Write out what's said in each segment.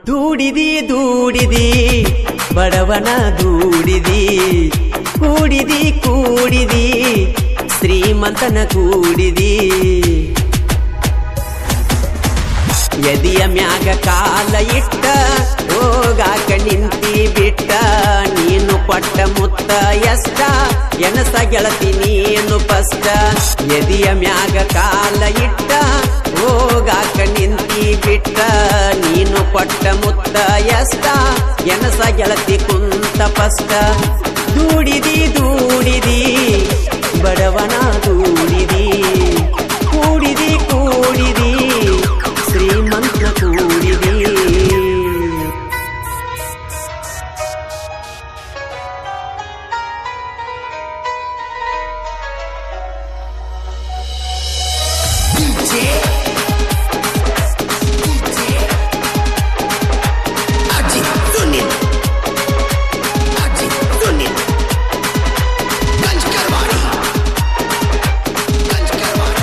ದೂಡಿದಿ ದೂಡಿದಿ ಬಡವನ ದೂಡಿದಿ ಕೂಡಿದಿ ಕೂಡಿದಿ ಶ್ರೀಮಂತನ ಕೂಡಿದಿ ಎದಿಯ ಮ್ಯಾಗ ಕಾಲ ಇಟ್ಟ ಹೋಗಾಕ ನಿಂತಿ ಬಿಟ್ಟ ನೀನು ಕೊಟ್ಟ ಮುತ್ತ ಎಷ್ಟ ಎನಸ ಗೆಳತಿ ನೀನು ಪಸ್ಟ ಎದಿಯ ಮ್ಯಾಗ ಕಾಲ ಇಟ್ಟ ಹೋಗಾಕ ನಿಂತಿ ಬಿಟ್ಟ ನೀನು ಕೊಟ್ಟ ಮುತ್ತ ಎಷ್ಟ ಎನಸ ಗೆಳತಿ ಕುಂತ ಪಸ್ಟ ದೂಡಿದಿ ದೂಡಿದಿ ಬಡವನ ದೂಡಿದಿ ಕೂಡಿದಿ ಕೂಡಿದಿ ಶ್ರೀಮಂತ ಕೂಡಿದಿ DJ DJ Ajit Sunil Ajit Sunil Ganj Karwani Ganj Karwani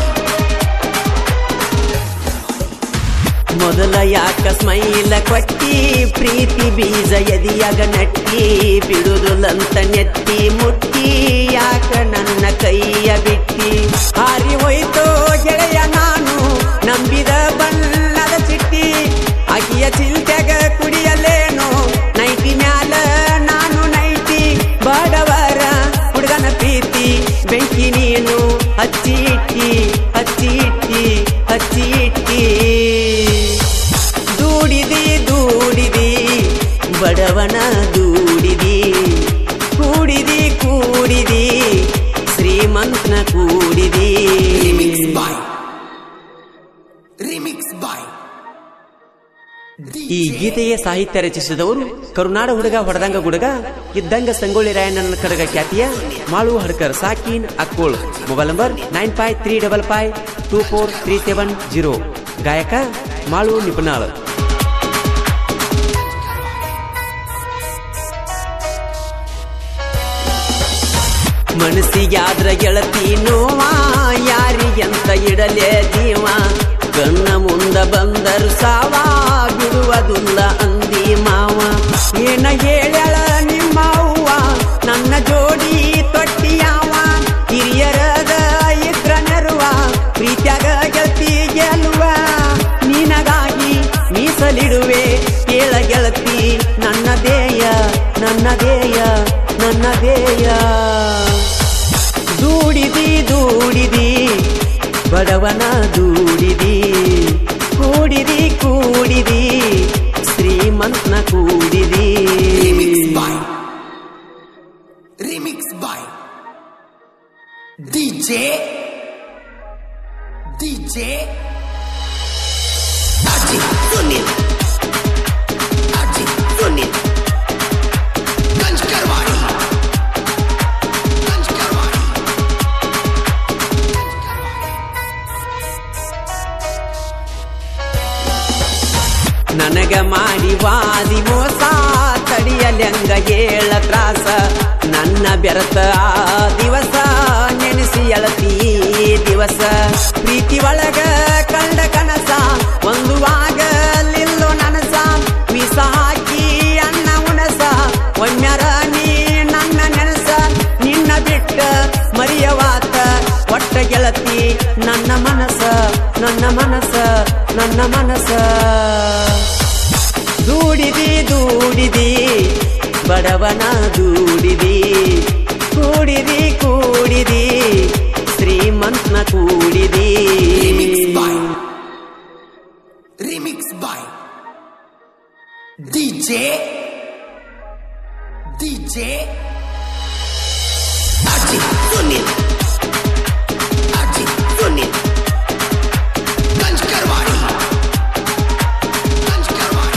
ಮೊದಲ ಯಾಕ ಸ್ಮೈಲ ಕೊಟ್ಟಿ ಪ್ರೀತಿ ಬೀಜ ಎದಿಯಾಗ ನಟ್ಟಿ ಬಿಡುದುಲಂತ ನೆತ್ತಿ ಮುಟ್ಟಿ ಯಾಕ ನನ್ನ ಕೈಯ ಬಿಟ್ಟಿ ಹಾರಿ ಹೋಯ್ತೋ ಗೆಳೆಯ ನಾನು ನಂಬಿದ ಬಣ್ಣದ ಚಿಟ್ಟಿ ಅಗಿಯ ಚಿಲ್ತೆಗ ಕುಡಿಯಲೇನು ನೈಟಿ ಮ್ಯಾಲ ನಾನು ನೈಟಿ ಬಡವರ ಹುಡುಗನ ಪ್ರೀತಿ ಬೆಂಕಿ ನೀನು ಹಚ್ಚಿ ಇಟ್ಟಿ ಹಚ್ಚಿ ಇಟ್ಟಿ ಹಚ್ಚಿ ಇಟ್ಟಿ ದೂಡಿದಿ ದೂಡಿದಿ ಬಡವನ ದೂಡಿದಿ ಕೂಡಿದಿ ಕೂಡಿದಿ ಶ್ರೀಮಂತನ ಕೂಡಿದಿ Remix by Remix by ಈ ಗೀತೆಯ ಸಾಹಿತ್ಯ ರಚಿಸಿದವರು ಕರುನಾಡ ಹುಡುಗ ಹೊಡೆದಂಗ ಗುಡುಗ ಇದ್ದಂಗ ಸಂಗೊಳ್ಳಿ ರಾಯಣ್ಣನ ಕಡಗ ಖ್ಯಾತಿಯ ಮಾಳು ಹಡ್ಕರ್ ಸಾಕೀನ್ Akkol mobile number nine five three double five two four three seven zero ಗಾಯಕ ಮಾಳು ನಿಪುಣಾಳ್ ಮನಸ್ಸಿಗಾದ್ರ ಗೆಳತಿ ನೋವ ಯಾರಿಗೆಂತ ಇಡಲೇ ಜೀವ ಕಣ್ಣ ಮುಂದ ಬಂದರು ಸಾವ ಬಿಡುವುದಿಲ್ಲ ಅಂದಿ ಮಾವ ಏನ ಹೇಳ್ಯಾಳ ನಿಮ್ಮ ಅವ್ವ ನನ್ನ ಜೋಡಿ ತೊಟ್ಟಿಯಾವ ಹಿರಿಯರದ ಇದ್ರ ನೆರುವ ಪ್ರೀತ್ಯಾಗ ಗೆಳತಿ ಗೆಲುವ ನಿನಗಾಗಿ ಮೀಸಲಿಡುವೆ ಕೇಳ ಗೆಳತಿ ನನ್ನ ದೇಯ ನನ್ನ ದೇಯ ನನ್ನ ದೇಯ ದೂಡಿದಿ ದೂಡಿದಿ ಬಡವನ ದೂಡಿದಿ ಕೂಡಿದಿ ಕೂಡಿದಿ ಶ್ರೀಮಂತನ ಕೂಡಿದಿ Remix by Remix by DJ DJ Ajit Sunil Ajit Sunil Ganj Karwani Ganj Karwani ನನಗ ಮಾಡಿ ವಾದಿ ಮೋಸ ತಡಿಯಲೆಂಗ ಹೇಳ ತ್ರಾಸ ನನ್ನ ಬೆರತ ಆ ದಿವಸ ನೆನೆಸಿ ಎಳತಿ ದಿವಸ ಪ್ರೀತಿ ಒಳಗ ಕಂಡ ಕನಸ ಒಂದು ಆಗಲಿಲ್ಲೋ ನನಸ ಮೀಸ ಹಾಕಿ ಅನ್ನ ಉಣಸ ಒಮ್ಮೆರ ನೀ ನನ್ನ ನೆನಸ ನಿನ್ನ ಬಿಟ್ಟ ಮರಿಯವಾತ ಒಟ್ಟ ಗೆಳತಿ ನನ್ನ ಮನಸ ನನ್ನ ಮನಸ ನನ್ನ ಮನಸ ದೂಡಿದಿ ದೂಡಿದಿ ಬಡವನ ದೂಡಿದಿ ಕೂಡಿದಿ ಕೂಡಿದಿ ಶ್ರೀಮಂತನ ಕೂಡಿದಿ Remix by Remix by DJ DJ Ajit Sunil Ajit Sunil Ganj Karwani Ganj Karwani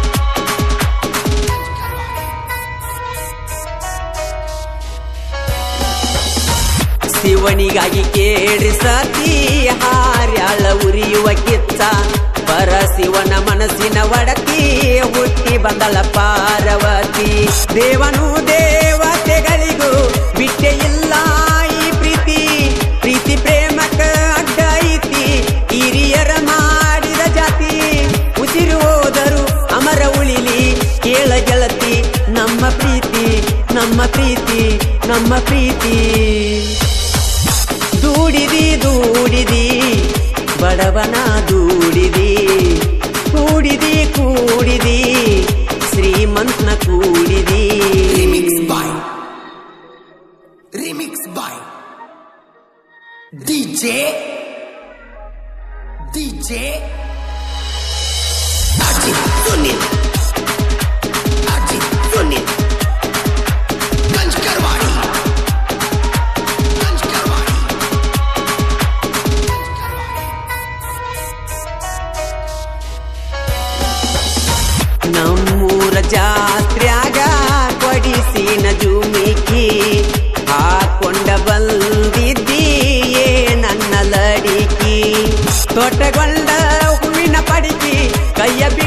ಶಿವನಿಗಾಗಿ ಕೇಳಿ ಸತಿ ಹಾರ್ಯಾಳ ಉರಿಯುವ ಕಿಚ್ಚ ಪರ ಶಿವನ ಮನಸ್ಸಿನ ಒಡತಿ ಹುಟ್ಟಿ ಬಂದಳ ಪಾರ್ವತಿ ದೇವನು ದೇವತೆಗಳಿಗೂ ಬಿಟ್ಟೆ ಇಲ್ಲ ಈ ಪ್ರೀತಿ ಪ್ರೀತಿ ಪ್ರೇಮಕ ಅಡ್ಡ ಐತಿ ಹಿರಿಯರ ಮಾಡಿದ ಜಾತಿ ಉಸಿರು ಹೋದರು ಅಮರ ನಮ್ಮ ಪ್ರೀತಿ ದೂಡಿದಿ ದೂಡಿದಿ ಬಡವನ ದೂಡಿದಿ ಕೂಡಿದಿ ಕೂಡಿದಿ ಶ್ರೀಮಂತನ ಕೂಡಿದಿ Remix by Remix by DJ DJ Ajit Sunil Ajit Sunil Ganj Karwani Ganj Karwani ನಮ್ಮೂರ ಜಾತ್ರ್ಯಾಗ ಕೊಡಿಸಿನ ಜುಮಿಕಿ ಹಾಕೊಂಡ ಬಂದಿದ್ದೀಯೇ ನನ್ನ ಲಡಿಕಿ ತೋಟಗೊಂಡ ಹೂವಿನ ಪಡಿಕಿ ಕೈಯ ಬಿ